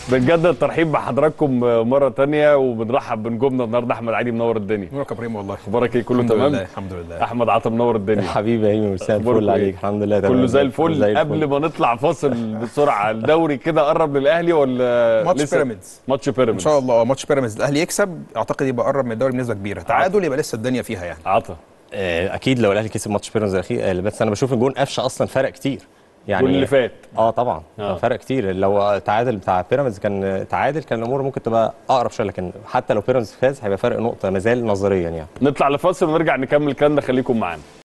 بنجدد الترحيب بحضراتكم مره تانية وبنرحب بنجومنا النهارده احمد علي منور الدنيا نورك يا ابراهيم والله اخبارك ايه كله الحمد تمام لله الحمد لله احمد عطا منور الدنيا حبيبي يا ايمن مساء أخباركم الفل إيه؟ عليك الحمد لله تمام كله زي الفل قبل ما نطلع فاصل بسرعه الدوري كده قرب للاهلي ولا ماتش لسه؟ بيراميدز. ماتش ان بيراميدز شاء الله ماتش بيراميدز الاهلي يكسب اعتقد يبقى قرب من الدوري بنسبه كبيره تعادل يبقى لسه الدنيا فيها يعني عطا آه، اكيد لو الاهلي كسب ماتش بيراميدز الاخير آه، بس انا بشوف الجون قفشه اصلا فرق كتير يعني الجون اللي فات. اه طبعا آه. آه. فرق كتير لو تعادل بتاع بيراميدز كان تعادل كان الامور ممكن تبقى اقرب شويه لكن حتى لو بيراميدز فاز هيبقى فرق نقطه مازال نظريا يعني نطلع لفاصل ونرجع نكمل كلامنا خليكم معانا